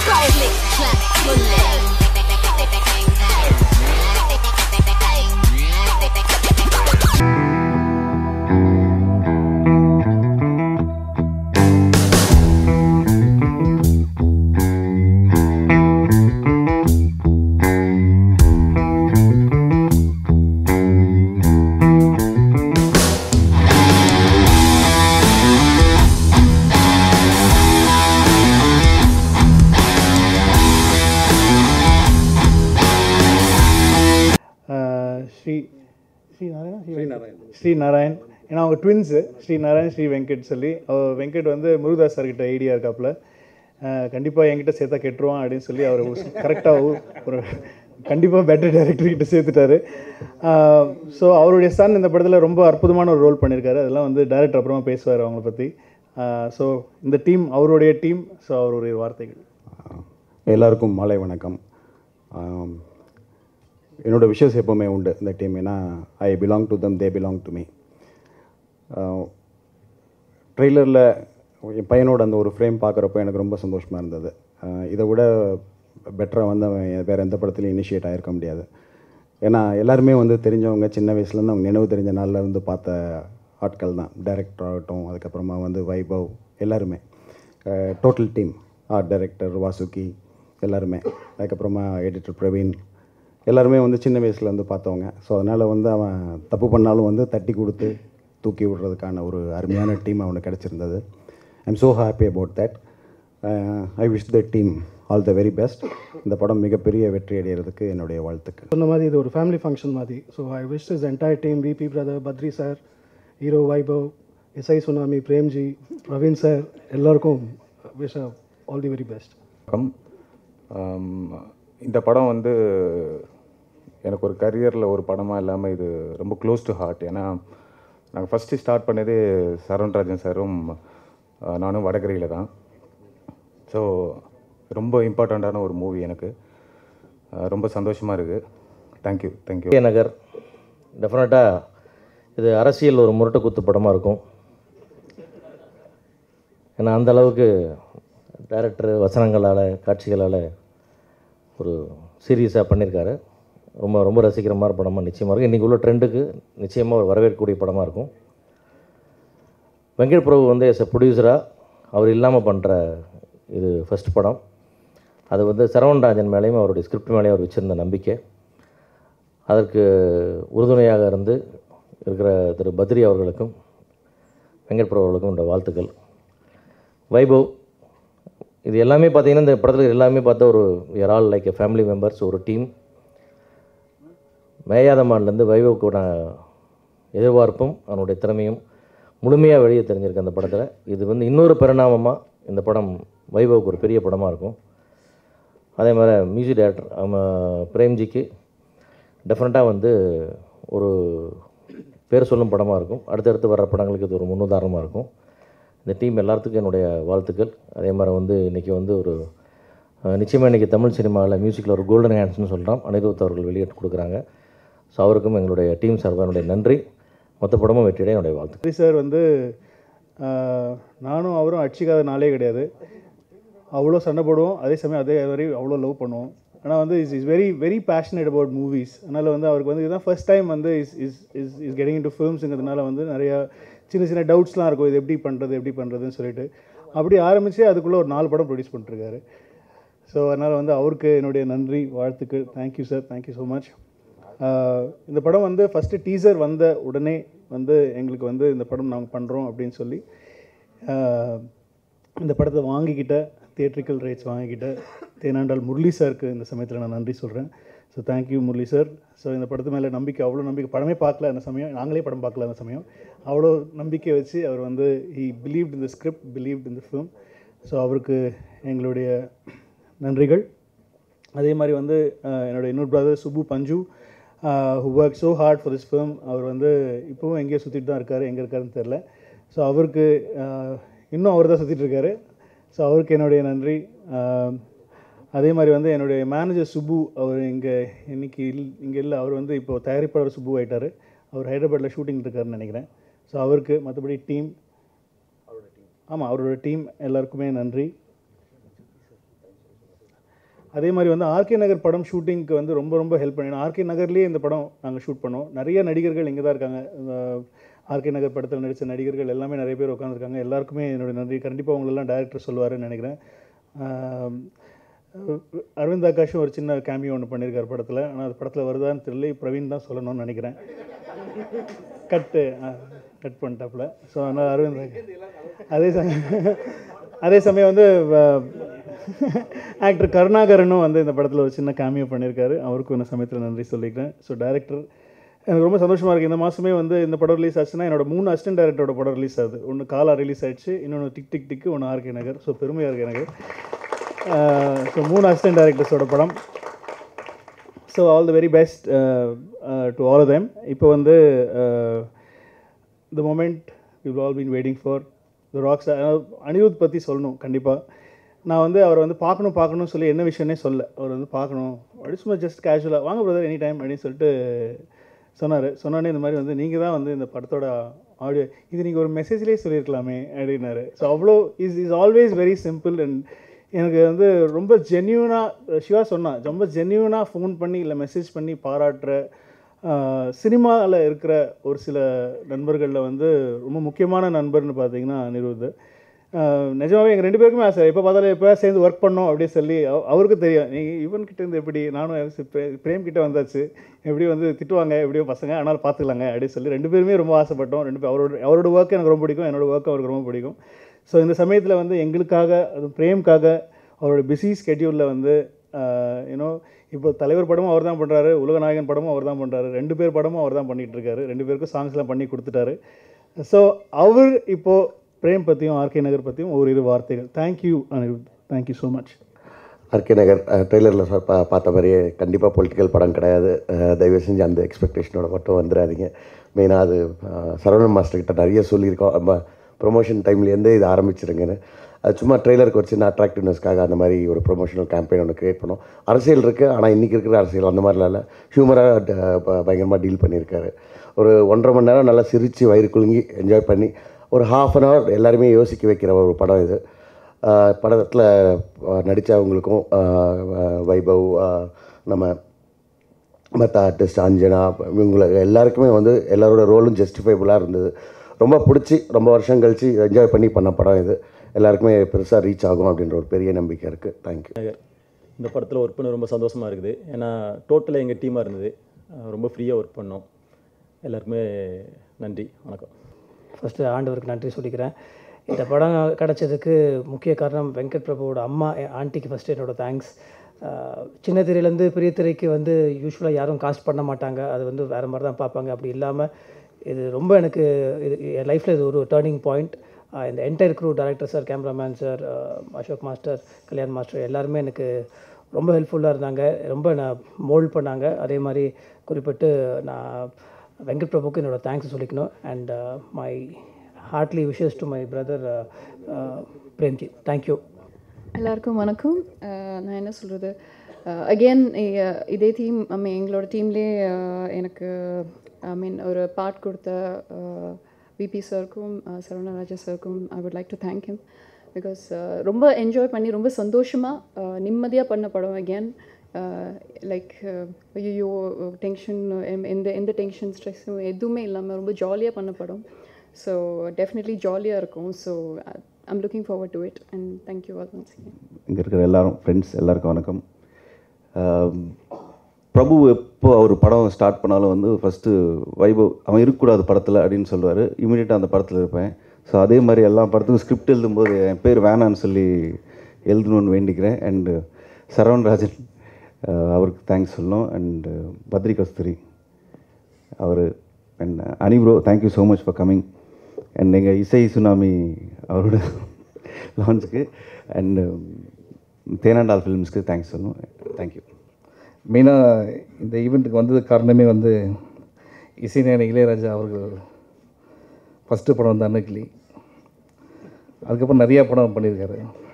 Roll it, clap, bullet. ஆஹ் ஸ்ரீ ஸ்ரீ நாராயணா ஸ்ரீ நாராயண் ஸ்ரீ நாராயண் ஏன்னா அவங்க twins Sri Narayan Sri Venkat சொல்லி அவர் வெங்கட் வந்து முருகதாஸ் சார்கிட்ட ஐடியா இருக்காப்புல கண்டிப்பாக என்கிட்ட சேர்த்தா கெட்டுருவான் அப்படின்னு சொல்லி அவர் கரெக்டாக ஒரு கண்டிப்பாக பெட்டர் டைரக்டர் கிட்ட சேர்த்துட்டாரு ஸோ அவருடைய சன் இந்த படத்தில் ரொம்ப அற்புதமான ஒரு ரோல் பண்ணியிருக்காரு அதெல்லாம் வந்து டைரக்டர் அப்புறமா பேசுவார் அவங்கள பற்றி ஸோ இந்த டீம் அவருடைய டீம் ஸோ அவருடைய வார்த்தைகள் எல்லாருக்கும் மாலை வணக்கம் ஆம், என்னோட விஷஸ் எப்போவுமே உண்டு இந்த டீம் ஏன்னா I belong to them they belong to me ட்ரெய்லரில் என் பையனோட அந்த ஒரு ஃப்ரேம் பார்க்குறப்போ எனக்கு ரொம்ப சந்தோஷமாக இருந்தது ஆஹ் இதை விட பெட்டராக வந்து அவன் வேறு எந்த படத்துலையும் இனிஷியேட் ஆகிருக்க முடியாது ஏன்னா எல்லாருமே வந்து தெரிஞ்சவங்க சின்ன வயசுலேருந்து அவங்க நினைவு தெரிஞ்ச நாள்ல இருந்து பார்த்த ஆட்கள் தான் டைரக்டர் ஆகட்டும் அதுக்கப்புறமா வந்து வைபவ் எல்லாருமே total team art director Vasuki எல்லாருமே அதுக்கப்புறமா எடிட்டர் பிரவீன் எல்லாருமே வந்து சின்ன வயசில் வந்து பார்த்தவங்க ஸோ அதனால் வந்து அவன் தப்பு பண்ணாலும் வந்து தட்டி கொடுத்து தூக்கி விடுறதுக்கான ஒரு அருமையான டீம் அவனுக்கு கிடச்சிருந்தது I am so happy about that I wish the team all the very best இந்த படம் மிகப்பெரிய வெற்றி அடைகிறதுக்கு என்னுடைய வாழ்த்துக்கள் சொன்ன மாதிரி இது ஒரு ஃபேமிலி ஃபங்க்ஷன் மாதிரி so I wish is entire team VP brother Badri sir hero Vaibhav SI tsunami Premji Praveen sir எல்லாருக்கும் wish all the very best வணக்கம் ஆம், இந்த படம் வந்து எனக்கு ஒரு கரியரில் ஒரு படமாக இல்லாமல் இது ரொம்ப க்ளோஸ் டு ஹார்ட் ஏன்னா நாங்கள் ஃபஸ்ட்டு ஸ்டார்ட் பண்ணதே சரவணராஜன் சாரும் ஆ, நானும் வடகரையில் தான் ஸோ ரொம்ப இம்பார்ட்டண்ட்டான ஒரு மூவி எனக்கு ஆ, ரொம்ப சந்தோஷமாக இருக்குது தேங்க்யூ தேங்க்யூ கே நகர் டெஃபினட்டாக இது அரசியல் ஒரு முரட்டு குத்து படமாக இருக்கும் ஏன்னா அந்த அளவுக்கு டைரக்டர் வசனங்களால் காட்சிகளால் ஒரு சீரியஸாக பண்ணியிருக்காரு ரொம்ப ரொம்ப ரசிக்கிற மாதிரி படமாக நிச்சயமாக இருக்கும் இன்றைக்கி உள்ள ட்ரெண்டுக்கு நிச்சயமாக ஒரு வரவேற்கக்கூடிய படமாக இருக்கும் வெங்கட் பிரபு வந்து எஸ் எ ப்ரொடியூசராக அவர் இல்லாமல் பண்ணுற இது ஃபர்ஸ்ட் படம் அது வந்து சரவணராஜன் மேலேயும் அவருடைய ஸ்கிரிப்ட் மேலேயும் அவர் வச்சுருந்த நம்பிக்கை அதற்கு உறுதுணையாக இருந்து இருக்கிற திரு பத்ரி அவர்களுக்கும் வெங்கட் பிரபு அவர்களுக்கும் இந்த வாழ்த்துக்கள் வைபவ் இது எல்லாமே பார்த்தீங்கன்னா இந்த படத்தில் எல்லாமே பார்த்தா ஒரு are all like a family members ஒரு டீம் மேயாதமான்லேருந்து வைபவுக்கான எதிர்பார்ப்பும் அவனுடைய திறமையும் முழுமையாக வெளியே தெரிஞ்சிருக்கு அந்த படத்தில் இது வந்து இன்னொரு பரிணாமமாக இந்த படம் வைபவுக்கு ஒரு பெரிய படமாக இருக்கும் அதே மாதிரி மியூசிக் டைரக்டர் பிரேம்ஜிக்கு டெஃபினட்டாக வந்து ஒரு பேர் சொல்லும் படமாக இருக்கும் அடுத்தடுத்து வர்ற படங்களுக்கு இது ஒரு முன்னுதாரணமாக இருக்கும் இந்த டீம் எல்லாத்துக்கும் என்னுடைய வாழ்த்துக்கள் அதே மாதிரி வந்து இன்றைக்கி வந்து ஒரு அஹ், நிச்சயமாக இன்றைக்கி தமிழ் சினிமாவில் மியூசிக்கில் ஒரு கோல்டன் ஹேண்ட்ஸ்னு சொல்கிறோம் அனிருத் அவர்கள் வெளியிட்டு கொடுக்குறாங்க ஸோ அவருக்கும் எங்களுடைய டீம் சார்பாக என்னுடைய நன்றி மொத்த படமும் வெற்றியடைய என்னுடைய வாழ்த்துக்கள் ஹரி சார் வந்து ஆஹ், நானும் அவரும் அடிச்சிக்காத நாளே கிடையாது அவ்வளோ சண்டை போடுவோம் அதே சமயம் அதே வரை அவ்வளோ லவ் பண்ணுவோம் ஆனால் வந்து is is very very passionate about movies அதனால் வந்து அவருக்கு வந்து இதுதான் ஃபர்ஸ்ட் டைம் வந்து is is is is getting into ஃபிலிம்ஸுங்கிறதுனால வந்து நிறையா சின்ன சின்ன டவுட்ஸ்லாம் இருக்கும் இது எப்படி பண்ணுறது எப்படி பண்ணுறதுன்னு சொல்லிட்டு அப்படி ஆரம்பித்து அதுக்குள்ளே ஒரு நாலு படம் ப்ரொடியூஸ் பண்ணிட்டுருக்காரு ஸோ அதனால் வந்து அவருக்கு என்னுடைய நன்றி வாழ்த்துக்கள் thank you sir thank you so much இந்த படம் வந்து ஃபஸ்ட்டு டீசர் வந்த உடனே வந்து எங்களுக்கு வந்து இந்த படம் நாங்கள் பண்ணுறோம் அப்படின்னு சொல்லி ஆஹ், இந்த படத்தை வாங்கிக்கிட்ட தியேட்ரிக்கல் ரைட்ஸ் வாங்கிக்கிட்ட தேனாண்டால் முரளி சாருக்கு இந்த சமயத்தில் நான் நன்றி சொல்கிறேன் so thank you Murali sir so இந்த படத்து மேலே நம்பிக்கை அவ்வளோ நம்பிக்கை படமே பார்க்கல அந்த சமயம் நாங்களே படம் பார்க்கல அந்த சமயம் அவ்வளோ நம்பிக்கை வச்சு அவர் வந்து ஹி பிலீவ்ட் இந்த ஸ்கிரிப்ட் பிலீவ்ட் இந்த ஃபிலிம் ஸோ அவருக்கு எங்களுடைய நன்றிகள் அதே மாதிரி வந்து அஹ், என்னோட இன்னொரு brother Subbu Panchu who work so hard for this film அவர் வந்து இப்போவும் எங்கேயோ சுற்றிட்டு தான் இருக்கார் எங்கே இருக்காருன்னு தெரில ஸோ அவருக்கு அஹ், இன்னும் அவர் தான் சுற்றிட்டு இருக்காரு ஸோ அவருக்கு என்னுடைய நன்றி அஹ், அதே மாதிரி வந்து என்னுடைய மேனேஜர் சுப்பு அவர் இங்கே இன்னைக்கு இல் இங்கே இல்லை அவர் வந்து இப்போ தயாரிப்பாளர் சுப்பு ஆயிட்டார் அவர் ஹைதராபாத்தில் ஷூட்டிங் இருக்காருன்னு நினைக்கிறேன் ஸோ அவருக்கு மற்றபடி டீம் ஆமாம் அவரோட டீம் எல்லாருக்குமே நன்றி அதே மாதிரி வந்து ஆர்கே நகர் படம் ஷூட்டிங்க்கு வந்து ரொம்ப ரொம்ப ஹெல்ப் பண்ணி ஆர்கே நகர்லேயே இந்த படம் நாங்கள் ஷூட் பண்ணோம் நிறைய நடிகர்கள் இங்கே தான் இருக்காங்க ஆர்கே நகர் படத்தில் நடித்த நடிகர்கள் எல்லாமே நிறைய பேர் உட்காந்துருக்காங்க எல்லாருக்குமே என்னோட நன்றி கண்டிப்பாக உங்களெல்லாம் டேரக்டர் சொல்லுவாருன்னு நினைக்கிறேன் ஆஹ் அரவிந்த் ஆகாஷும் ஒரு சின்ன கேமியோ ஒன்று பண்ணியிருக்காரு படத்தில் ஆனால் அது படத்தில் வருதான்னு தெரியல பிரவீன் தான் சொல்லணும்னு நினைக்கிறேன் கட்டு கட் பண்ணிட்டாப்புல ஸோ அதனால் அரவிந்த் அதே சமயம் அதே சமயம் வந்து ஆக்டர் கருணாகரனும் வந்து இந்த படத்தில் ஒரு சின்ன கேமியோ பண்ணியிருக்காரு அவருக்கும் இந்த சமயத்தில் நன்றி சொல்லிக்கிறேன் ஸோ டேரக்டர் எனக்கு ரொம்ப சந்தோஷமாக இருக்குது இந்த மாதமே வந்து இந்த படம் ரிலீஸ் ஆச்சுன்னா என்னோட மூணு அசிஸ்டன்ட் டேரக்டரோட படம் ரிலீஸ் ஆகுது ஒன்று காலா ரிலீஸ் ஆயிடுச்சு இன்னொன்று டிக் டிக் டிக்கு ஒன்று ஆர்கே நகர் ஸோ பெருமையாக இருக்குது எனக்கு ஸோ மூணு அசிஸ்டன்ட் டேரக்டர்ஸோட படம் so all the very best to all of them இப்போ வந்து the moment you all been waiting for the rocks Anirudh பற்றி சொல்லணும் கண்டிப்பாக நான் வந்து அவரை வந்து பார்க்கணும் பார்க்கணும்னு சொல்லி என்ன விஷயம்னே சொல்ல அவர் வந்து பார்க்கணும் அப்படி சும்மா ஜஸ்ட் கேஷுவலாக வாங்க பிரதர் எனி டைம் அப்படின்னு சொல்லிட்டு சொன்னார் சொன்னோடனே இந்த மாதிரி வந்து நீங்கள் தான் வந்து இந்த படத்தோட ஆடியோ இது நீங்கள் ஒரு மெசேஜ்லேயே சொல்லியிருக்கலாமே அப்படின்னாரு ஸோ அவ்வளோ is is always very simple and எனக்கு வந்து ரொம்ப ஜென்யூனாக சிவா சொன்னான் ரொம்ப ஜென்யூனாக ஃபோன் பண்ணி இல்லை மெசேஜ் பண்ணி பாராட்டுற சினிமாவில் இருக்கிற ஒரு சில நண்பர்களில் வந்து ரொம்ப முக்கியமான நண்பர்னு பார்த்தீங்கன்னா அனிருத் ஆஹ் நிஜமாவே எங்கள் ரெண்டு பேருக்குமே ஆசை எப்போ பார்த்தாலும் எப்போ சேர்ந்து ஒர்க் பண்ணோம் அப்படின்னு சொல்லி அவ- அவருக்கும் தெரியும் நீங்கள் இவன் கிட்ட இருந்து எப்படி நானும் சி- பிரே- பிரேம் கிட்ட வந்தாச்சு எப்படி வந்து திட்டுவாங்க எப்படியோ பசங்க ஆனாலும் பார்த்துக்கலாங்க அப்படின்னு சொல்லி ரெண்டு பேருமே ரொம்ப ஆசைப்பட்டோம் ரெண்டு பேர் அவரோட அவரோட ஒர்க் எனக்கு ரொம்ப பிடிக்கும் என்னோட ஒர்க் அவருக்கு ரொம்ப பிடிக்கும் ஸோ இந்த சமயத்தில் வந்து எங்களுக்காக அது பிரேம்காக அவரோட பிஸி ஸ்கெட்யூலில் வந்து யூனோ இப்போ தலைவர் படமும் அவர் தான் பண்ணுறாரு உலகநாயகன் படமும் அவர் தான் பண்ணுறாரு ரெண்டு பேர் படமும் அவர் தான் பண்ணிகிட்டு இருக்காரு ரெண்டு பேருக்கும் சாங்ஸ்லாம் பண்ணி கொடுத்துட்டாரு ஸோ அவர் இப்போது பிரேம் பற்றியும் ஆர்கே நகர் பற்றியும் ஒரு இரு வார்த்தைகள் thank you Anirudh thank you so much RK Nagar ட்ரெய்லரில் பா பார்த்த மாதிரியே கண்டிப்பாக பொலிட்டிக்கல் படம் கிடையாது அஹ், தயவு செஞ்சு அந்த எக்ஸ்பெக்டேஷனோட மட்டும் வந்துடாதீங்க மெயினாக அது அஹ், சரவணன் மாஸ்டர் கிட்ட நிறைய சொல்லியிருக்கோம் நம்ம ப்ரொமோஷன் டைம்லேருந்தே இது ஆரம்பிச்சிருங்கன்னு அது சும்மா ட்ரெய்லருக்கு ஒரு சின்ன அட்ராக்டிவ்னஸ்க்காக அந்த மாதிரி ஒரு ப்ரொமோஷனல் கேம்பெயின் ஒன்று க்ரியேட் பண்ணோம் அரசியல் இருக்குது ஆனால் இன்றைக்கி இருக்கிற அரசியல் அந்த மாதிரிலாம் இல்லை ஹியூமராக பயங்கரமாக டீல் பண்ணியிருக்காரு ஒரு ஒன்றரை மணி நேரம் நல்லா சிரித்து வயிறு குலுங்கி என்ஜாய் பண்ணி ஒரு ஹாஃப் அன் ஹவர் எல்லாருமே யோசிக்க வைக்கிற ஒரு படம் இது படத்தில் நடித்தவங்களுக்கும் வைபவ் ஆஹ் நம்ம மற்ற ஆர்டிஸ்ட் அஞ்சனா இவங்களை எல்லாருக்குமே வந்து எல்லாரோட ரோலும் ஜஸ்டிஃபைபுளாக இருந்தது ரொம்ப பிடிச்சி ரொம்ப வருஷம் கழித்து என்ஜாய் பண்ணி பண்ண படம் இது எல்லாருக்குமே பெருசாக ரீச் ஆகும் அப்படின்ற ஒரு பெரிய நம்பிக்கை இருக்குது தேங்க்யூ இந்த படத்தில் ஒர்க் பண்ண ரொம்ப சந்தோஷமாக இருக்குது ஏன்னா டோட்டலாக எங்கள் டீமாக இருந்தது அஹ் ரொம்ப ஃப்ரீயாக ஒர்க் பண்ணோம் எல்லாருக்குமே நன்றி வணக்கம் ஃபஸ்ட்டு ஆண்டவருக்கு நன்றி சொல்லிக்கிறேன் இந்த படம் கிடச்சதுக்கு முக்கிய காரணம் வெங்கட் பிரபுவோட அம்மா என் ஆண்டிக்கு ஃபஸ்ட்டு என்னோட தேங்க்ஸ் சின்ன திரையிலேருந்து பெரிய திரைக்கு வந்து யூஸ்வலாக யாரும் காஸ்ட் பண்ண மாட்டாங்க அது வந்து வேறு மாதிரி தான் பார்ப்பாங்க அப்படி இல்லாமல் இது ரொம்ப எனக்கு இது என் லைஃப்பில் இது ஒரு டேர்னிங் பாயிண்ட் இந்த entire crew director sir cameraman sir Ashok master Kalyan master எல்லாருமே எனக்கு ரொம்ப ஹெல்ப்ஃபுல்லாக இருந்தாங்க ரொம்ப நான் மோல்ட் பண்ணாங்க அதே மாதிரி குறிப்பிட்டு நான் வெங்கட் பிரபுக்கு என்னோட தேங்க்ஸ் சொல்லிக்கணும் and my heartly wishes to my brother Premji thank you எல்லாருக்கும் வணக்கம் அஹ் நான் என்ன சொல்கிறது அகெயின் இதே டீம் ஐ மீன் எங்களோட டீம்லேயே எனக்கு ஐ மீன் ஒரு பார்ட் கொடுத்த விபி சாருக்கும் சரவணராஜா சாருக்கும் I would like to thank him because ரொம்ப என்ஜாய் பண்ணி ரொம்ப சந்தோஷமாக நிம்மதியாக பண்ண படம் அகேன் லைக் ஐயோ டென்ஷன் எந்த எந்த டென்ஷன் ஸ்ட்ரெஸ்ஸும் எதுவுமே இல்லாமல் ரொம்ப ஜாலியாக பண்ண படம் ஸோ டெஃபினெட்லி ஜாலியாக இருக்கும் so I'm looking forward to it and thank you all once again இங்கே இருக்கிற எல்லாரும் ஃப்ரெண்ட்ஸ் எல்லாருக்கும் வணக்கம் ஆம், பிரபு எப்போ அவர் படம் ஸ்டார்ட் பண்ணாலும் வந்து ஃபஸ்ட்டு வைபவ் அவன் இருக்கக்கூடாது படத்தில் அப்படின்னு சொல்லுவார் இமீடியட்டாக அந்த படத்தில் இருப்பேன் ஸோ அதே மாதிரி எல்லா படத்துக்கும் ஸ்கிரிப்ட் எழுதும்போது என் பேர் வேணான்னு சொல்லி எழுதணும்னு வேண்டிக்கிறேன் அண்டு சரவணராஜன் அஹ், அவருக்கு தேங்க்ஸ் சொல்லணும் அண்டு பத்ரி கஸ்தூரி அவர் and Ani bro thank you so much for coming and எங்கள் இசை சுனாமி அவரோட லான்ச்சுக்கு அண்டு தேனாண்டால் ஃபிலிம்ஸ்க்கு தேங்க்ஸ் சொல்லணும் தேங்க்யூ மெயினாக இந்த ஈவெண்ட்டுக்கு வந்தது காரணமே வந்து இசைஞானி இளையராஜா அவர்கள் ஃபஸ்ட்டு படம் வந்து அன்னக்கிளி அதுக்கப்புறம் நிறையா படம் பண்ணியிருக்காரு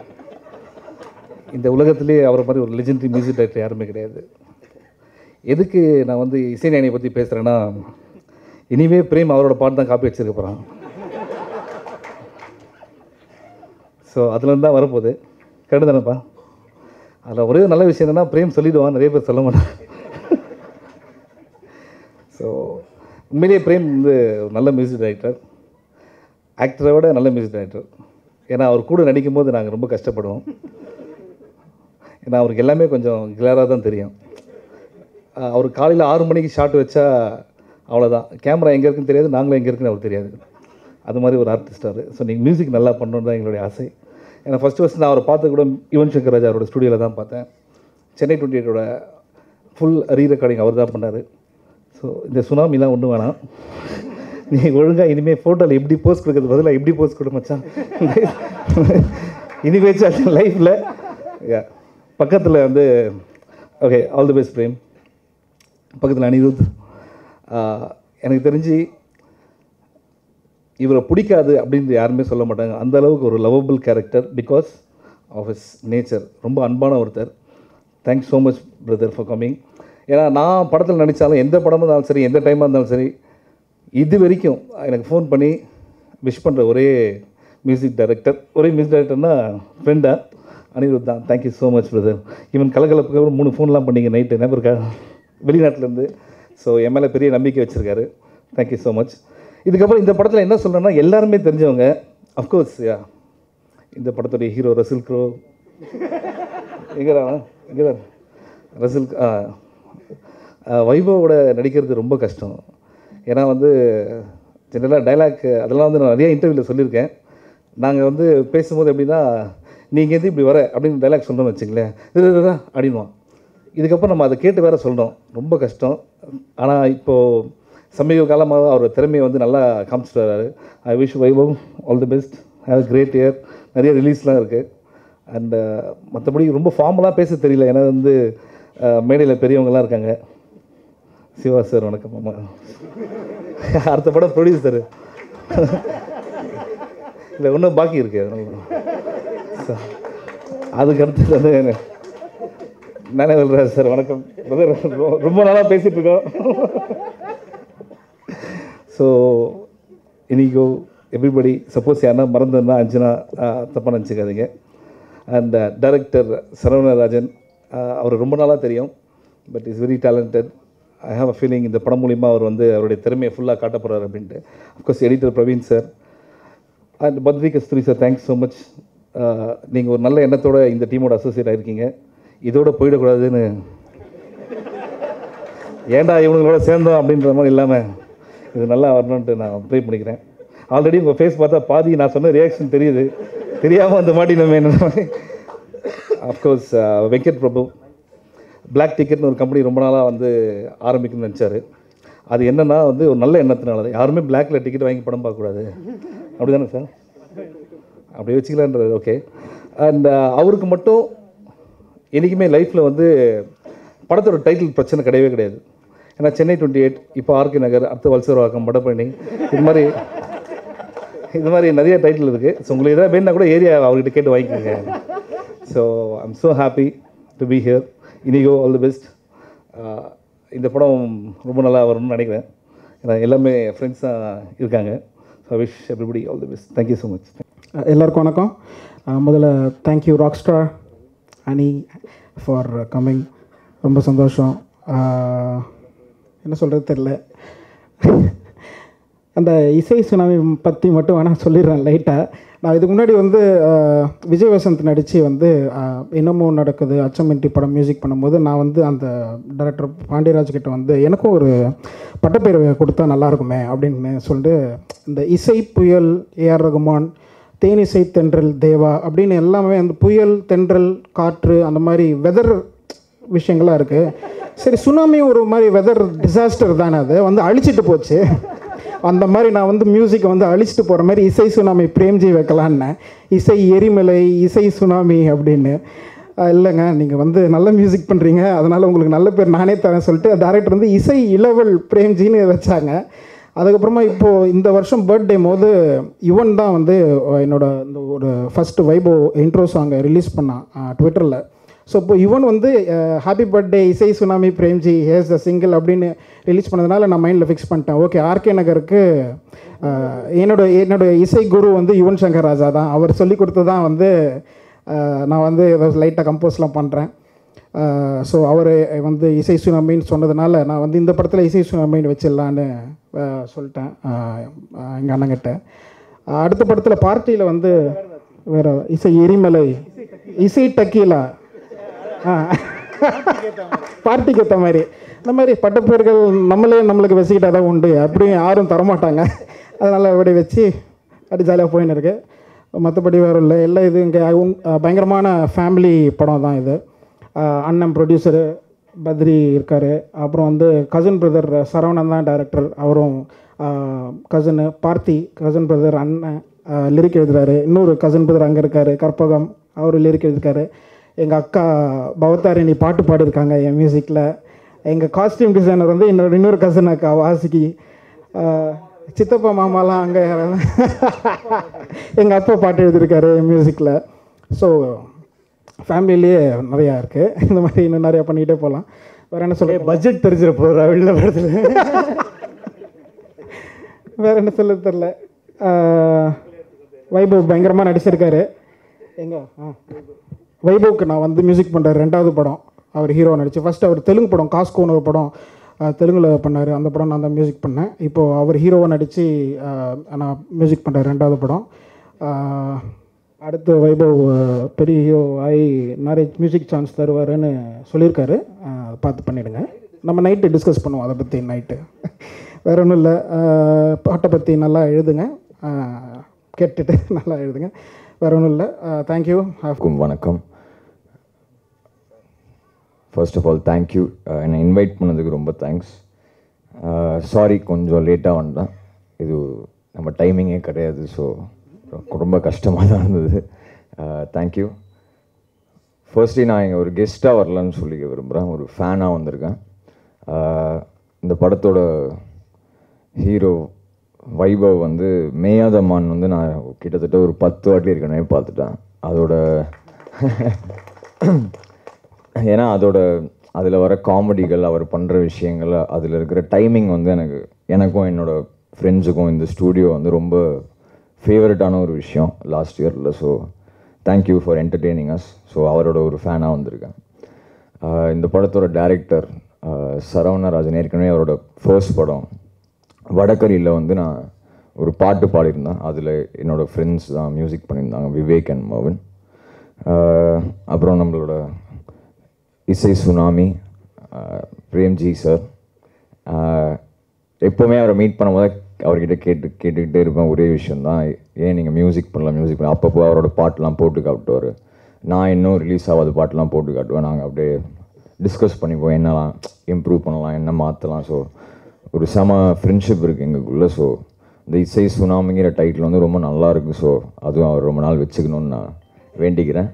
இந்த உலகத்திலே அவரை மாதிரி ஒரு லெஜெண்டரி மியூசிக் டைரக்டர் யாருமே கிடையாது எதுக்கு நான் வந்து இசைஞானியை பற்றி பேசுகிறேன்னா இனிமே பிரேம் அவரோட பாட்டு தான் காப்பி வச்சிருக்க போகிறான் ஸோ அதுலேருந்து தான் வரப்போகுது கரெக்டு தானேப்பா அதில் ஒரே நல்ல விஷயம் என்னன்னா பிரேம் சொல்லிடுவான் நிறைய பேர் சொல்ல மாட்டாங்க ஸோ உண்மையிலேயே பிரேம் வந்து ஒரு நல்ல மியூசிக் டைரக்டர் ஆக்டரை விட நல்ல மியூசிக் டைரக்டர் ஏன்னா அவர் கூட நடிக்கும் போது நாங்கள் ரொம்ப கஷ்டப்படுவோம் ஏன்னா அவருக்கு எல்லாமே கொஞ்சம் கிளியராக தான் தெரியும் அஹ் அவர் காலையில் ஆறு மணிக்கு ஷாட் வச்சா அவ்வளோதான் கேமரா எங்கே இருக்குன்னு தெரியாது நாங்களும் எங்கே இருக்குன்னு அவருக்கு தெரியாது அது மாதிரி ஒரு ஆர்டிஸ்ட் அவர் ஸோ நீங்கள் மியூசிக் நல்லா பண்ணணுன்னு தான் எங்களுடைய ஆசை ஏன்னா ஃபஸ்ட்டு ஃபஸ்ட் நான் அவரை பார்த்து கூட யுவன் சங்கர் ராஜா அவரோட ஸ்டுடியோவில் தான் பார்த்தேன் சென்னை டுவெண்ட்டி எயிட்டோட ஃபுல் ரீ ரெக்கார்டிங் அவர் தான் பண்ணார் ஸோ இந்த சுனாமிலாம் ஒன்றும் வேணாம் நீ ஒழுங்காக இனிமேல் ஃபோட்டோவில் இப்படி போஸ்ட் கொடுக்கறது பதிலாக இப்படி போஸ்ட் கொடு மச்சான் இனிமேல் லைஃப்பில் பக்கத்தில் வந்து okay all the best Prem பக்கத்தில் அனிருத் ஆஹ், எனக்கு தெரிஞ்சு இவரை பிடிக்காது அப்படின்னு யாருமே சொல்ல மாட்டாங்க அந்த அளவுக்கு ஒரு lovable character because of his nature ரொம்ப அன்பான ஒருத்தர் thanks so much brother for coming ஏன்னா நான் படத்தில் நடித்தாலும் எந்த படமாக இருந்தாலும் சரி எந்த டைமாக இருந்தாலும் சரி இது வரைக்கும் எனக்கு ஃபோன் பண்ணி விஷ் பண்ணுற ஒரே மியூசிக் டைரக்டர் ஒரே மியூசிக் டைரக்டர்னா ஃப்ரெண்டா அனிருத் தான் thank you so much brother even கலகலப்புக்கு அப்புறம் மூணு ஃபோன்லாம் பண்ணீங்க நைட்டு என்ன இருக்கா வெளிநாட்டிலேருந்து ஸோ என் மேலே பெரிய நம்பிக்கை வச்சுருக்காரு தேங்க்யூ ஸோ மச் இதுக்கப்புறம் இந்த படத்தில் என்ன சொல்கிறேன்னா எல்லாருமே தெரிஞ்சவங்க அஃப்கோர்ஸ் யா இந்த படத்துடைய ஹீரோ ரசில் க்ரோ எங்கடா எங்கடா ரசில் ஆ ஆ, வைபவோட நடிக்கிறது ரொம்ப கஷ்டம் ஏன்னா வந்து ஜென்ரலாக டைலாக் அதெல்லாம் வந்து நான் நிறைய இன்டர்வியூவில் சொல்லியிருக்கேன் நாங்கள் வந்து பேசும்போது எப்படின்னா நீங்கள் எது இப்படி வர அப்படின்னு டைலாக் சொல்கிறோம்னு வச்சுங்களேன் இது அப்படின்வான் இதுக்கப்புறம் நம்ம அதை கேட்டு வேற சொல்கிறோம் ரொம்ப கஷ்டம் ஆனால் இப்போது சமீப காலமாக அவர் திறமையை வந்து நல்லா காமிச்சிட்டு வர்றாரு I wish Vaibhav all the best have great year நிறைய ரிலீஸ்லாம் இருக்குது அண்டு மற்றபடி ரொம்ப ஃபார்மலாக பேச தெரியல ஏன்னா வந்து மேடையில் பெரியவங்கலாம் இருக்காங்க சிவா சார் வணக்கம் அம்மா அடுத்த படம் ப்ரொடியூசர் இல்லை இன்னும் பாக்கி இருக்கு அதனால. So, அதுக்கு அடுத்தது வந்து நினைவுல்ராஜ் சார் வணக்கம் brother, ரொ- ரொம்ப நாளாக பேசிகிட்டு இருக்கோம் ஸோ இனிகோ எவ்ரிபடி சப்போஸ் யாருன்னா மறந்துருந்தா அஞ்சனா தப்பாக நினச்சிக்காதீங்க அண்ட் டைரக்டர் சரவணராஜன் அவர் ரொம்ப நாளாக தெரியும் but is very talented I have a feeling இந்த படம் மூலிமா அவர் வந்து அவருடைய திறமையை ஃபுல்லாக காட்ட போகிறார் அப்படின்ட்டு of course editor Praveen sir and Badri Kasturi sir thanks so much நீங்கள் ஒரு நல்ல எண்ணத்தோட இந்த டீமோட அசோசியேட் ஆகிருக்கீங்க இதோட போயிடக்கூடாதுன்னு ஏன்டா இவங்களோட சேர்ந்தோம் அப்படின்ற மாதிரி இல்லாமல் இது நல்லா வரணுன்ட்டு நான் ப்ரே பண்ணிக்கிறேன் ஆல்ரெடி உங்கள் ஃபேஸ் பார்த்தா பாதி நான் சொன்ன ரியாக்ஷன் தெரியுது தெரியாமல் அந்த மாட்டி நம்ம என்ன அஃப்கோர்ஸ் வெங்கட் பிரபு பிளாக் டிக்கெட்னு ஒரு கம்பெனி ரொம்ப நாளாக வந்து ஆரம்பிக்கணும்னு நினச்சாரு அது என்னன்னா வந்து ஒரு நல்ல எண்ணத்தினால தான் யாருமே பிளாக்ல டிக்கெட் வாங்கி படம் பார்க்கக்கூடாது அப்படி தானே சார் அப்படி வச்சுக்கலான்றது ஓகே அண்ட் அவருக்கு மட்டும் என்றைக்குமே லைஃப்பில் வந்து படத்தோட டைட்டில் பிரச்சனை கிடையவே கிடையாது ஏன்னா சென்னை டுவெண்ட்டி எயிட் இப்போ ஆர்கே நகர் அடுத்த வல்சர்வாக்கம் வடபழனி இது மாதிரி இது மாதிரி நிறைய டைட்டில் இருக்குது ஸோ உங்களுக்கு எதாவது வேணுன்னா கூட ஏரியா அவர்கிட்ட கேட்டு வாங்கிக்கோங்க so I'm so happy to be here Inigo all the best இந்த படம் ரொம்ப நல்லா வரும்னு நினைக்கிறேன் ஏன்னா எல்லாமே ஃப்ரெண்ட்ஸாக இருக்காங்க so wish everybody all the best thank you so much எல்லாருக்கும் வணக்கம் அஹ் முதல்ல thank you rock star Ani for coming ரொம்ப சந்தோஷம் அஹ் என்ன சொல்கிறது தெரில அந்த இசை சுனாமி பற்றி மட்டும் வேணால் சொல்லிடுறேன் லைட்டாக நான் இதுக்கு முன்னாடி வந்து அஹ், விஜய் வசந்த் நடித்து வந்து அஹ், இன்னமும் நடக்குது அச்சமின்றி படம் மியூசிக் பண்ணும்போது நான் வந்து அந்த டைரக்டர் பாண்டியராஜ் கிட்ட வந்து எனக்கும் ஒரு பட்டப்பேர் கொடுத்தா நல்லா இருக்குமே அப்படின்னு சொல்லிட்டு இந்த இசை புயல் ஏஆர் ரகுமான் தேனிசை தென்றல் தேவா அப்படின்னு எல்லாமே அந்த புயல் தென்றல் காற்று அந்த மாதிரி வெதர் விஷயங்கள்லாம் இருக்குது சரி சுனாமி ஒரு மாதிரி வெதர் டிசாஸ்டர் தானே அது வந்து அழிச்சிட்டு போச்சு அந்த மாதிரி நான் வந்து மியூசிக்கை வந்து அழிச்சிட்டு போகிற மாதிரி இசை சுனாமி பிரேம்ஜி வைக்கலான்னேன் இசை எரிமலை இசை சுனாமி அப்படின்னு அஹ் இல்லைங்க நீங்கள் வந்து நல்ல மியூசிக் பண்ணுறீங்க அதனால் உங்களுக்கு நல்ல பேர் நானே தரேன் சொல்லிட்டு டேரக்டர் வந்து இசை இளவல் பிரேம்ஜின்னு வச்சாங்க அதுக்கப்புறமா இப்போது இந்த வருஷம் பர்த்டே போது யுவன் தான் வந்து அஹ், என்னோட இந்த ஒரு ஃபஸ்ட்டு வைபோ இன்ட்ரோ சாங்கை ரிலீஸ் பண்ணான் ட்விட்டரில் ஸோ இப்போ யுவன் வந்து ஹாப்பி பர்த்டே இசை tsunami Premji has the single அப்படின்னு ரிலீஸ் பண்ணதுனால நான் மைண்டில் ஃபிக்ஸ் பண்ணிட்டேன் ஓகே ஆர்கே நகருக்கு அஹ், என்னோட என்னோட இசை குரு வந்து யுவன் சங்கர் ராஜா தான் அவர் சொல்லி கொடுத்து தான் வந்து நான் வந்து ஏதோ லைட்டாக கம்போஸ்லாம் பண்ணுறேன் ஸோ அவர் வந்து இசை சுனாமின்னு சொன்னதுனால நான் வந்து இந்த படத்தில் இசை சுனாமின்னு வச்சிடலான்னு அஹ், சொல்லிட்டேன் எங்கள் அண்ணங்கிட்ட அஹ், அடுத்த படத்தில் பார்ட்டியில் வந்து வேறு இசை எரிமலை இசை டக்கீலா ஆ பார்ட்டிக்கு ஏற்ற மாதிரி இந்த மாதிரி பட்டப்பேர்கள் நம்மளே நம்மளுக்கு வச்சுக்கிட்டா தான் உண்டு அப்படியும் யாரும் தரமாட்டாங்க அதனால் அப்படி வச்சு அப்படி ஜாலியாக போயின்னு இருக்கு மற்றபடி வேறு இல்லை எல்லாம் இது இங்கே பயங்கரமான ஃபேமிலி படம் தான் இது அஹ் அண்ணன் ப்ரொடியூசரு பத்ரி இருக்கார் அப்புறம் வந்து கசின் பிரதர் சரவணன் தான் டைரக்டர் அவரும் கசனு பார்த்தி கசன் பிரதர் அண்ணன் லிரிக் எழுதுறாரு இன்னொரு கசன் பிரதர் அங்கே இருக்கார் கற்பகம் அவர் லிரிக் எழுதிருக்காரு எங்கள் அக்கா பவதாரிணி பாட்டு பாடியிருக்காங்க என் மியூசிக்கில் எங்கள் காஸ்டியூம் டிசைனர் வந்து இன்னொரு இன்னொரு கசன் அக்கா வாசுகி ஆஹ் சித்தப்பா மாமாலாம் அங்கே எங்கள் அப்பா பாட்டு எழுதியிருக்காரு என் மியூசிக்கில் ஸோ ஃபேமிலிலேயே நிறையா இருக்குது இந்த மாதிரி இன்னும் நிறையா பண்ணிக்கிட்டே போகலாம் வேறு என்ன சொல்ல பட்ஜெட் தெரிஞ்சிட போகிறா வெளில படத்தில் வேறு என்ன சொல்ல தெரில வைபவ் பயங்கரமாக நடிச்சிருக்காரு எங்க ஆ வைபவ்க்கு நான் வந்து மியூசிக் பண்ணுற ரெண்டாவது படம் அவர் ஹீரோ நடிச்சு ஃபர்ஸ்ட் அவர் தெலுங்கு படம் காஸ்கோன்னு ஒரு படம் அஹ், தெலுங்குல பண்ணார் அந்த படம் நான் தான் மியூசிக் பண்ணேன் இப்போது அவர் ஹீரோவை நடித்து நான் மியூசிக் பண்ணுற ரெண்டாவது படம் அஹ், அடுத்து வைபவ் அஹ், பெரிய ஹீரோ ஆகி நிறைய மியூசிக் சான்ஸ் தருவாருன்னு சொல்லியிருக்காரு அஹ், பார்த்து பண்ணிவிடுங்க நம்ம நைட்டு டிஸ்கஸ் பண்ணுவோம் அதை பற்றி நைட்டு வேற ஒன்றும் இல்லை பாட்டை பற்றி நல்லா எழுதுங்க அஹ், கேட்டுட்டு நல்லா எழுதுங்க வேற ஒன்றும் இல்லை தேங்க்யூ வணக்கம் வணக்கம் ஃபர்ஸ்ட் ஆஃப் ஆல் தேங்க்யூ என்னை இன்வைட் பண்ணதுக்கு ரொம்ப தேங்க்ஸ் சாரி கொஞ்சம் லேட்டாக வந்தேன் இது நம்ம டைமிங்கே கிடையாது ஸோ ரொம்ப கஷ்டமாக தான் இருந்தது தேங்க்யூ ஃபர்ஸ்ட்லி நான் இங்கே ஒரு கெஸ்ட்டாக வரலான்னு சொல்லி விரும்புகிறேன் ஒரு ஃபேனாக வந்திருக்கேன் Uh, இந்த படத்தோட ஹீரோ வைபவ் வந்து மேயாதம்மான் வந்து நான் கிட்டத்தட்ட ஒரு பத்து வாட்டி ஏற்கனவே பார்த்துட்டேன் அதோட ஏன்னா அதோட அதில் வர காமெடிகள் அவர் பண்ணுற விஷயங்கள் அதில் இருக்கிற டைமிங் வந்து எனக்கு எனக்கும் என்னோட ஃப்ரெண்ட்ஸுக்கும் இந்த ஸ்டூடியோ வந்து ரொம்ப ஃபேவரட்டான ஒரு விஷயம் லாஸ்ட் இயரில் so thank you for entertaining us so அவரோட ஒரு ஃபேனாக வந்திருக்கேன் ஆஹ் இந்த படத்தோட டைரக்டர் சரவணராஜன் ஏற்கனவே அவரோட ஃபர்ஸ்ட் படம் வடகரியில் வந்து நான் ஒரு பாட்டு பாடியிருந்தேன் அதில் என்னோடய ஃப்ரெண்ட்ஸ் தான் மியூசிக் பண்ணியிருந்தாங்க விவேக் அண்ட் மவன் ஆஹ் அப்புறம் நம்மளோட இசை சுனாமி ஆஹ் பிரேம்ஜி சார் எப்போவுமே அவரை மீட் பண்ணும்போது அவர்கிட்ட கேட்டு கேட்டுக்கிட்டே இருப்பேன் ஒரே விஷயந்தான் ஏன் நீங்கள் மியூசிக் பண்ணலாம் மியூசிக் பண்ணலாம் அப்பப்போ அவரோட பாட்டெலாம் போட்டு காட்டுவார் நான் இன்னும் ரிலீஸ் ஆகாத பாட்டெலாம் போட்டு காட்டுவேன் நாங்கள் அப்படியே டிஸ்கஸ் பண்ணிப்போம் என்னலாம் இம்ப்ரூவ் பண்ணலாம் என்ன மாற்றலாம் ஸோ ஒரு செம ஃப்ரெண்ட்ஷிப் இருக்குது எங்களுக்குள்ளே ஸோ இந்த இசை சுனாமிங்கிற டைட்டில் வந்து ரொம்ப நல்லா இருக்கு ஸோ அதுவும் அவர் ரொம்ப நாள் வச்சுக்கணும்னு நான் வேண்டிக்கிறேன்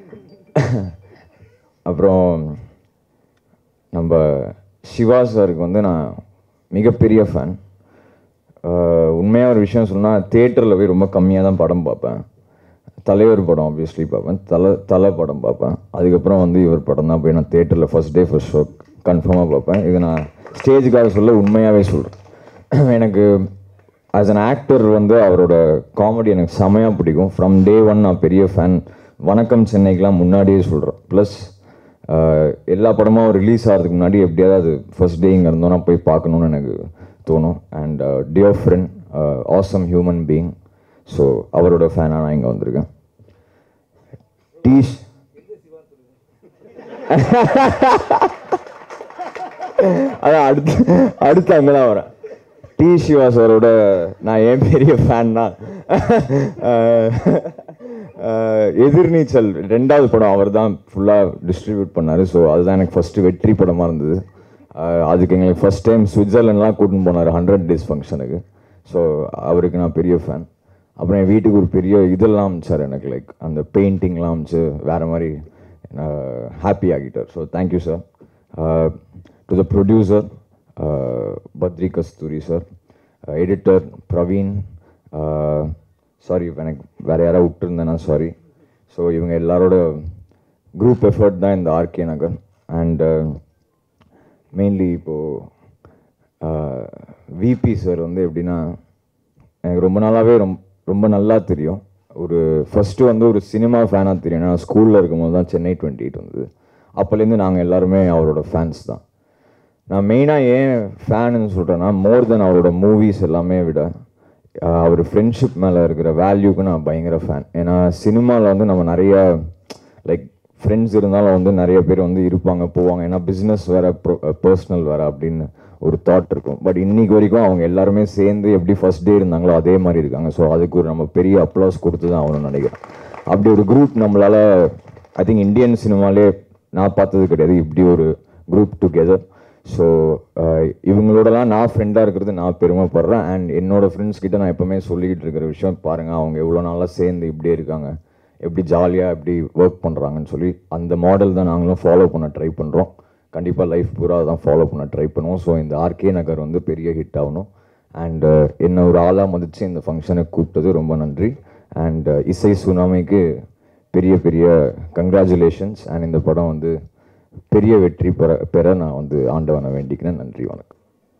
அப்புறம் நம்ம சிவா சாருக்கு வந்து நான் மிகப்பெரிய ஃபேன் உண்மையாக ஒரு விஷயம் சொன்னால் தேட்டரில் போய் ரொம்ப கம்மியாக தான் படம் பார்ப்பேன் தலைவர் படம் ஆப்வியஸ்லி பார்ப்பேன் தலை தலை படம் பார்ப்பேன் அதுக்கப்புறம் வந்து இவர் படம் தான் போய் நான் தேட்டரில் ஃபஸ்ட் டே ஃபஸ்ட் ஷோ கன்ஃபார்மாக பார்ப்பேன் இது நான் ஸ்டேஜுக்காக சொல்ல உண்மையாகவே சொல்கிறேன் எனக்கு ஆஸ் அன் ஆக்டர் வந்து அவரோட காமெடி எனக்கு செமையாக பிடிக்கும் ஃப்ரம் டே ஒன் நான் பெரிய ஃபேன் வணக்கம் சென்னைக்கெலாம் முன்னாடியே சொல்கிறேன் ப்ளஸ் எல்லா படமும் ரிலீஸ் ஆகிறதுக்கு முன்னாடி எப்படியாவது ஃபர்ஸ்ட் டே இங்கே இருந்தோம் நான் போய் பார்க்கணுன்னு எனக்கு தோணும் and dear friend awesome human being so அவரோட ஃபேனாக நான் இங்கே வந்திருக்கேன் டீஷ் அதான் அடுத்து அடுத்து அங்கே தான் வரேன் டி சிவா சாரோட நான் ஏன் பெரிய ஃபேன் தான் எதிர்நீச்சல் ரெண்டாவது படம் அவர் தான் ஃபுல்லாக டிஸ்ட்ரிபியூட் பண்ணார் ஸோ அதுதான் எனக்கு ஃபஸ்ட்டு வெற்றி படமாக இருந்தது அஹ் அதுக்கு எங்களுக்கு ஃபஸ்ட் டைம் சுவிட்சர்லாண்ட்லாம் கூட்டின்னு போனார் ஹண்ட்ரட் டேஸ் ஃபங்க்ஷனுக்கு ஸோ அவருக்கு நான் பெரிய ஃபேன் அப்புறம் என் வீட்டுக்கு ஒரு பெரிய இதெல்லாம் அமிச்சார் எனக்கு லைக் அந்த பெயிண்டிங்லாம் அமிச்சு வேறு மாதிரி ஹாப்பி ஆகிட்டார் so thank you sir to the producer Badri Kasturi sir editor Praveen sorry எனக்கு வேறு யாராவது விட்டுருந்தேன்னா சாரி ஸோ இவங்க எல்லாரோட குரூப் எஃபர்ட் தான் இந்த ஆர்கே நகர் அண்ட் மெயின்லி இப்போது விபி சார் வந்து எப்படின்னா எனக்கு ரொம்ப நாளாகவே ரொம்ப ரொம்ப நல்லா தெரியும் ஒரு ஃபஸ்ட்டு வந்து ஒரு சினிமா ஃபேனாக தெரியும் நான் ஸ்கூலில் இருக்கும்போது தான் சென்னை டுவெண்ட்டி எயிட் வந்தது அப்போலேருந்து நாங்கள் எல்லாருமே அவரோட ஃபேன்ஸ் தான் நான் மெயினாக ஏன் ஃபேனுன்னு சொல்கிறேன்னா மோர் தென் அவரோட மூவிஸ் எல்லாமே விட ஆஹ் அவர் ஃப்ரெண்ட்ஷிப் மேலே இருக்கிற வேல்யூக்கு நான் பயங்கர ஃபேன் ஏன்னா சினிமாவில் வந்து நம்ம நிறைய லைக் ஃப்ரெண்ட்ஸ் இருந்தாலும் வந்து நிறைய பேர் வந்து இருப்பாங்க போவாங்க ஏன்னா பிஸ்னஸ் வேறு பர்சனல் வேறு அப்படின்னு ஒரு தாட் இருக்கும் பட் இன்னைக்கு வரைக்கும் அவங்க எல்லாருமே சேர்ந்து எப்படி ஃபர்ஸ்ட் டே இருந்தாங்களோ அதே மாதிரி இருக்காங்க ஸோ அதுக்கு ஒரு நம்ம பெரிய அப்ளாஸ் கொடுத்து தான் ஆகணும்னு நினைக்கிறேன் அப்படி ஒரு குரூப் நம்மளால் ஐ திங்க் இந்தியன் சினிமாலே நான் பார்த்தது கிடையாது இப்படி ஒரு குரூப் டுகெதர் ஸோ இவங்களோடலாம் நான் ஃப்ரெண்டாக இருக்கிறது நான் பெருமைப்படுறேன் அண்ட் என்னோட ஃப்ரெண்ட்ஸ் கிட்ட நான் எப்பவுமே சொல்லிக்கிட்டு இருக்கிற விஷயம் பாருங்கள் அவங்க எவ்வளோ நாளாக சேர்ந்து இப்படியே இருக்காங்க எப்படி ஜாலியாக எப்படி ஒர்க் பண்ணுறாங்கன்னு சொல்லி அந்த மாடல் தான் நாங்களும் ஃபாலோ பண்ண ட்ரை பண்ணுறோம் கண்டிப்பாக லைஃப் பூரா தான் ஃபாலோ பண்ண ட்ரை பண்ணுவோம் ஸோ இந்த ஆர்கே நகர் வந்து பெரிய ஹிட் ஆகணும் அண்ட் என்ன ஒரு ஆளாக மதித்து இந்த ஃபங்க்ஷனை கூப்பிட்டது ரொம்ப நன்றி அண்ட் இசை சுனாமிக்கு பெரிய பெரிய கங்க்ராச்சுலேஷன்ஸ் அண்ட் இந்த படம் வந்து பெரிய வெற்றி பெற பெற நான் வந்து ஆண்டவனை வேண்டிக்கிறேன் நன்றி வணக்கம்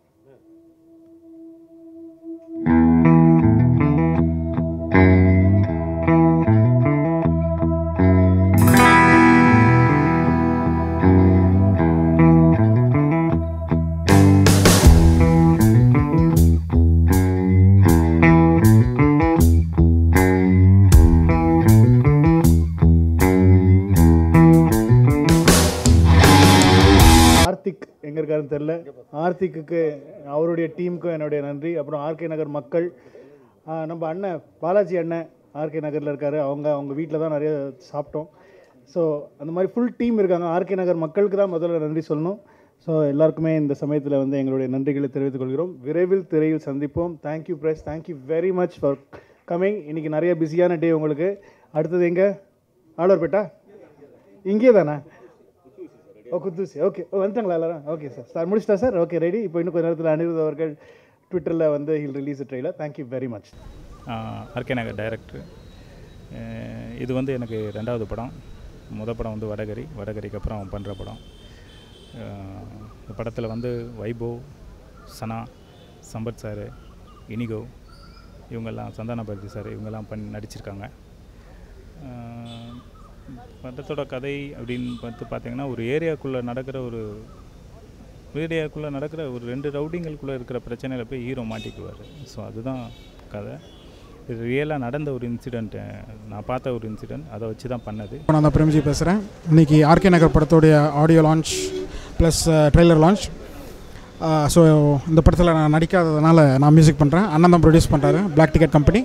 ஆர்த்திக் எங்கே இருக்காருன்னு தெரில ஆர்த்திக்கு அவருடைய டீமுக்கும் என்னுடைய நன்றி அப்புறம் ஆர்கே நகர் மக்கள் ஆ, நம்ம அண்ணன் பாலாஜி அண்ணன் ஆர்கே நகரில் இருக்காரு அவங்க அவங்க வீட்டில் தான் நிறைய சாப்பிட்டோம் ஸோ அந்த மாதிரி ஃபுல் டீம் இருக்காங்க ஆர்கே நகர் மக்களுக்கு தான் முதல்ல நன்றி சொல்லணும் ஸோ எல்லாருக்குமே இந்த சமயத்தில் வந்து எங்களுடைய நன்றிகளை தெரிவித்துக் கொள்கிறோம் விரைவில் திரையில் சந்திப்போம் thank you press thank you very much for coming இன்னைக்கு நிறைய பிஸியான டே உங்களுக்கு அடுத்தது எங்கே ஆலூர்பேட்டா இங்கே தானே ஓ குத்தூசி ஓகே ஓ வந்துட்டாங்களா எல்லாரும் ஓகே சார் சார் முடிச்சிட்டா சார் ஓகே ரெடி இப்போ இன்னும் கொஞ்ச நேரத்தில் அனிருத் அவர்கள் ட்விட்டரில் வந்து will release trailer thank you very much RK Nagar director இது வந்து எனக்கு ரெண்டாவது படம் முத படம் வந்து வடகரி வடகரிக்கு அப்புறம் பண்ணுற படம் அஹ் இந்த படத்தில் வந்து வைபவ் சனா சம்பத் சார் இனிகோ இவங்கெல்லாம் சந்தான பாரதி சார் இவங்கெல்லாம் பண்ணி நடிச்சிருக்காங்க அஹ் படத்தோட கதை அப்படின்னு பார்த்து பார்த்தீங்கன்னா ஒரு ஏரியாக்குள்ளே நடக்கிற ஒரு ஏரியாக்குள்ளே நடக்கிற ஒரு ரெண்டு ரவுடிங்களுக்குள்ளே இருக்கிற பிரச்சனையில் போய் ஹீரோ மாட்டிக்குவார் ஸோ அதுதான் கதை இது ரியலாக நடந்த ஒரு இன்சிடெண்ட்டு நான் பார்த்த ஒரு இன்சிடெண்ட் அதை வச்சு தான் பண்ணது நான் தான் பிரேம்ஜி பேசுகிறேன் இன்னைக்கு ஆர்கே நகர் படத்தோடைய audio launch plus trailer launch so இந்த படத்தில் நான் நடிக்காததுனால நான் மியூசிக் பண்ணுறேன் அண்ணன் தான் ப்ரொடியூஸ் பண்ணுறாரு பிளாக் டிக்கெட் கம்பெனி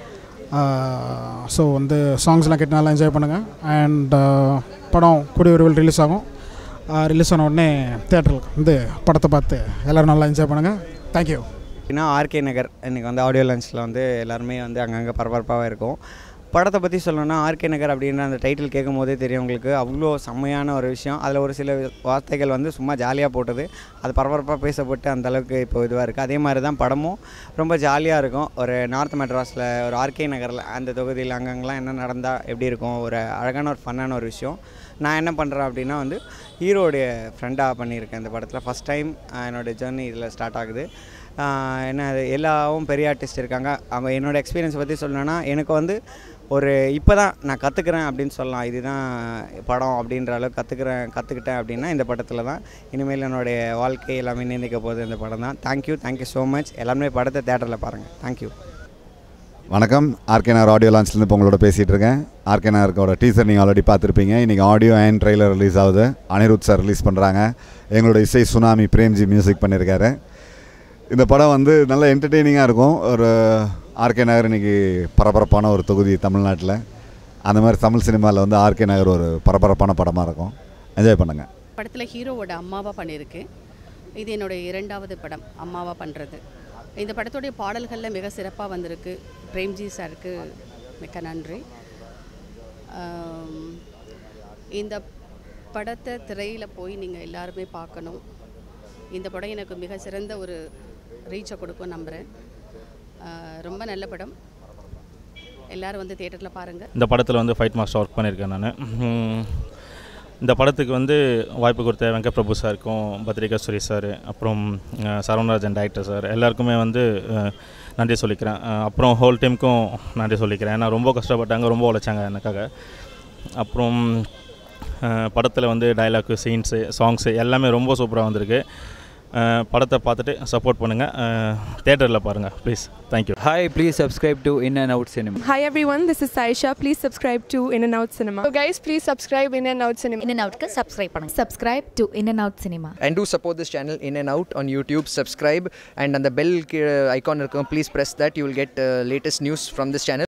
ஸோ வந்து சாங்ஸ்லாம் கேட்டு நல்லா என்ஜாய் பண்ணுங்கள் அண்ட் படம் கூடிய விரைவில் ரிலீஸ் ஆகும் ரிலீஸ் ஆன உடனே தேட்டரில் வந்து படத்தை பார்த்து எல்லோரும் நல்லா என்ஜாய் பண்ணுங்கள் தேங்க்யூ ஏன்னா ஆர்கே நகர் இன்றைக்கி வந்து ஆடியோ லான்ச்சில் வந்து எல்லாருமே வந்து அங்கங்கே பரபரப்பாக இருக்கும் படத்தை பற்றி சொல்லணும்னா ஆர்கே நகர் அப்படின்ற அந்த டைட்டில் கேட்கும் போதே தெரியும் உங்களுக்கு அவ்வளோ செம்மையான ஒரு விஷயம் அதில் ஒரு சில வார்த்தைகள் வந்து சும்மா ஜாலியாக போட்டது அது பரபரப்பாக பேசப்பட்டு அந்த அளவுக்கு இப்போ இதுவாக இருக்குது அதே மாதிரி தான் படமும் ரொம்ப ஜாலியாக இருக்கும் ஒரு நார்த் மெட்ராஸில் ஒரு ஆர்கே நகரில் அந்த தொகுதியில் அங்கங்கெல்லாம் என்ன நடந்தால் எப்படி இருக்கும் ஒரு அழகான ஒரு ஃபன்னான ஒரு விஷயம் நான் என்ன பண்ணுறேன் அப்படின்னா வந்து ஹீரோடைய ஃப்ரெண்டாக பண்ணியிருக்கேன் இந்த படத்தில் ஃபஸ்ட் டைம் என்னோடய ஜேர்னி இதில் ஸ்டார்ட் ஆகுது ஆஹ் என்ன அது எல்லாவும் பெரிய ஆர்டிஸ்ட் இருக்காங்க அவங்க என்னோடய எக்ஸ்பீரியன்ஸ் பற்றி சொல்லணும்னா எனக்கு வந்து ஒரு இப்போ தான் நான் கற்றுக்குறேன் அப்படின்னு சொல்லலாம் இதுதான் படம் அப்படின்ற அளவுக்கு கற்றுக்குறேன் கற்றுக்கிட்டேன் அப்படின்னா இந்த படத்தில் தான் இனிமேல் என்னுடைய வாழ்க்கை எல்லாமே நிர்ணயிக்க போகுது இந்த படம் தான் தேங்க்யூ தேங்க்யூ ஸோ மச் எல்லாருமே படத்தை தேட்டரில் பாருங்கள் தேங்க்யூ வணக்கம் ஆர்கே நகர் ஆடியோ லான்ச்லேருந்து இப்போ உங்களோட பேசிகிட்டு இருக்கேன் ஆர்கே நகருக்கோட டீசர் நீங்கள் ஆல்ரெடி பார்த்துருப்பீங்க இன்றைக்கி ஆடியோ அண்ட் ட்ரெய்லர் ரிலீஸ் ஆகுது அனிருத் சார் ரிலீஸ் பண்ணுறாங்க எங்களோட இசை சுனாமி பிரேம்ஜி மியூசிக் பண்ணியிருக்காரு இந்த படம் வந்து நல்ல என்டர்டெய்னிங்காக இருக்கும் ஒரு ஆர்கே நகர் இன்றைக்கி பரபரப்பான ஒரு தொகுதி தமிழ்நாட்டில் அந்த மாதிரி தமிழ் சினிமாவில் வந்து ஆர்கே நகர் ஒரு பரபரப்பான படமாக இருக்கும் என்ஜாய் பண்ணுங்கள் படத்தில் ஹீரோவோட அம்மாவாக பண்ணியிருக்கு இது என்னுடைய இரண்டாவது படம் அம்மாவாக பண்ணுறது இந்த படத்துடைய பாடல்களில் மிக சிறப்பாக வந்திருக்கு பிரேம்ஜி சாருக்கு மிக்க நன்றி ஆம், இந்த படத்தை திரையில் போய் நீங்கள் எல்லாருமே பார்க்கணும் இந்த படம் எனக்கு மிக சிறந்த ஒரு ரீச்சை கொடுக்கும் நம்புகிறேன் ரொம்ப நல்ல படம் எல்லாரும் வந்து தேட்டரில் பாருங்கள் இந்த படத்தில் வந்து ஃபைட் மாஸ்டர் ஒர்க் பண்ணியிருக்கேன் நான் இந்த படத்துக்கு வந்து வாய்ப்பு கொடுத்த வெங்கட் பிரபு சாருக்கும் பத்ரிகா சுரேஷ் சார் அப்புறம் அஹ், சரவணராஜன் டைரக்டர் சார் எல்லாருக்குமே வந்து அஹ், நன்றி சொல்லிக்கிறேன் அஹ், அப்புறம் ஹோல் டீமுக்கும் நன்றி சொல்லிக்கிறேன் ஏன்னா ரொம்ப கஷ்டப்பட்டாங்க ரொம்ப உழைச்சாங்க எனக்காக அப்புறம் படத்தில் வந்து டைலாக்கு சீன்ஸு சாங்ஸு எல்லாமே ரொம்ப சூப்பராக வந்திருக்கு அஹ், படத்தை பார்த்துட்டு சப்போர்ட் பண்ணுங்கள் தேட்டரில் பாருங்கள் please thank you Hi, please subscribe to In and Out Cinema. Hi everyone, this is Saisha. Please subscribe to In and Out Cinema. So guys, please subscribe In and Out Cinema. In and Outக்கு subscribe பண்ணுங்க subscribe to In and Out Cinema and do support this channel in and out on youtube subscribe and on the bell uh, icon இருக்கும், please press that you will get uh, latest news from this channel